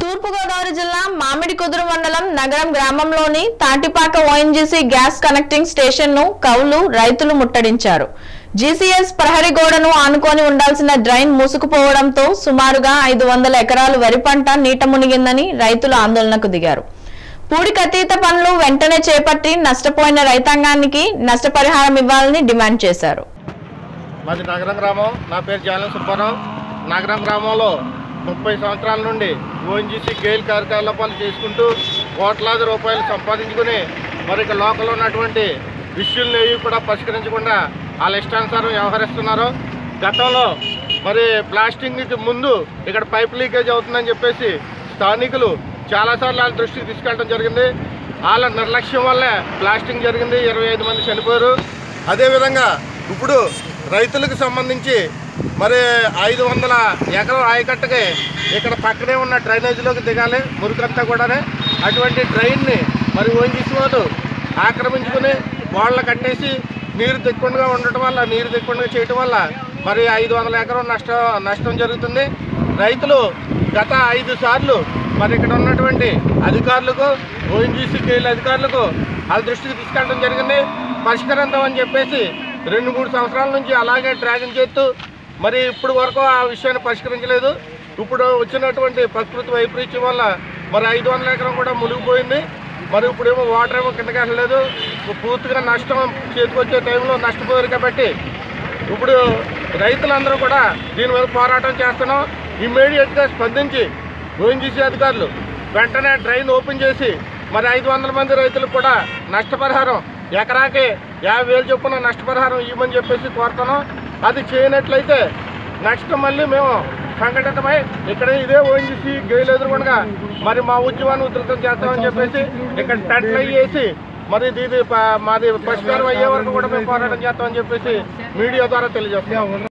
తూర్పుగోదావరి జిల్లా మామిడి కుదురు మండలం నగరం గ్రామంలోని Tatipaka ONGC gas connecting station ను కౌలు రైతులు ముట్టడించారు జీసీఎస్ ప్రహరీ గోడను ఆనుకొని ఉండాల్సిన డ్రైన్ మూసుకుపోవడంతో సుమారుగా ఐదు వందల ఎకరాలు వరి పంట నీట మునిగిందని రైతులు ఆందోళనకు దిగారు పూడికతీత పనులు వెంటనే చేపట్టి నష్టపోయిన రైతాంగానికి నష్టపరిహారం ఇవ్వాలని డిమాండ్ చేశారు మాది నగరం గ్రామం నా పేరు జాలం సుబ్బారావు నగరం గ్రామంలో ముప్పై సంవత్సరాల నుండి ఓఎన్జీసీ గెయిల్ కార్యకలాపాలు చేసుకుంటూ కోట్లాది రూపాయలు సంపాదించుకుని మరి ఇక లోకల్లో ఉన్నటువంటి ఇష్యూలను ఏవి కూడా పరిష్కరించకుండా వాళ్ళ ఇష్టానుసారం వ్యవహరిస్తున్నారు గతంలో మరి ప్లాస్టింగ్కి ముందు ఇక్కడ పైప్ లీకేజ్ అవుతుందని చెప్పేసి స్థానికులు చాలాసార్లు వాళ్ళ దృష్టికి తీసుకెళ్ళడం జరిగింది వాళ్ళ నిర్లక్ష్యం వల్లే ప్లాస్టింగ్ జరిగింది ఇరవై ఐదు మంది చనిపోయారు అదేవిధంగా ఇప్పుడు రైతులకు సంబంధించి మరి ఐదు వందల ఎకరం ఆయకట్టుకి ఇక్కడ పక్కనే ఉన్న డ్రైనేజీలోకి దిగాలి మురికంతా కూడానే అటువంటి డ్రైన్ని మరి ఓంజీసీ వాళ్ళు ఆక్రమించుకుని వాళ్ళ కట్టేసి నీరు దిక్కుండా ఉండటం వల్ల నీరు దిక్కుండా చేయటం వల్ల మరి ఐదు వందల ఎకరం నష్టం నష్టం జరుగుతుంది రైతులు గత ఐదు సార్లు మరి ఇక్కడ ఉన్నటువంటి అధికారులకు ఓఎన్జీసీ కేఎల్ అధికారులకు వాళ్ళ దృష్టికి తీసుకెళ్ళడం జరిగింది పరిష్కరిద్దాం అని చెప్పేసి రెండు మూడు సంవత్సరాల నుంచి అలాగే డ్రాగన్ చేస్తూ మరి ఇప్పుడు వరకు ఆ విషయాన్ని పరిష్కరించలేదు ఇప్పుడు వచ్చినటువంటి ప్రకృతి వైపరీత్యం వల్ల మరి ఐదు వందల ఎకరం కూడా మునిగిపోయింది మరి ఇప్పుడేమో వాటర్ ఏమో కిందకి వెళ్ళలేదు పూర్తిగా నష్టం చేతికొచ్చే టైంలో నష్టపోయారు కాబట్టి ఇప్పుడు రైతులందరూ కూడా దీని మీద పోరాటం చేస్తున్నాం ఇమ్మీడియట్గా స్పందించి ఓఎన్జీసీ అధికారులు వెంటనే డ్రైన్ ఓపెన్ చేసి మరి ఐదు వందల మంది రైతులకు కూడా నష్టపరిహారం ఎకరాకి యాభై వేలు చొప్పున నష్టపరిహారం ఇవ్వమని చెప్పేసి కోరుతున్నాం అది చేయనట్లయితే నెక్స్ట్ మళ్ళీ మేము సంఘటితమై ఇక్కడ ఇదే ఓఎన్జీసీ గెయిల్ ఎదురుకుండా మరి మా ఉద్యమాన్ని ఉధృతం చేస్తామని చెప్పేసి ఇక్కడ టెంట్లు అయ్యి వేసి మరి ఇది ప- మాది పరిష్కారం అయ్యే వరకు కూడా మేము పోరాటం చేస్తామని చెప్పేసి మీడియా ద్వారా తెలియజేస్తాం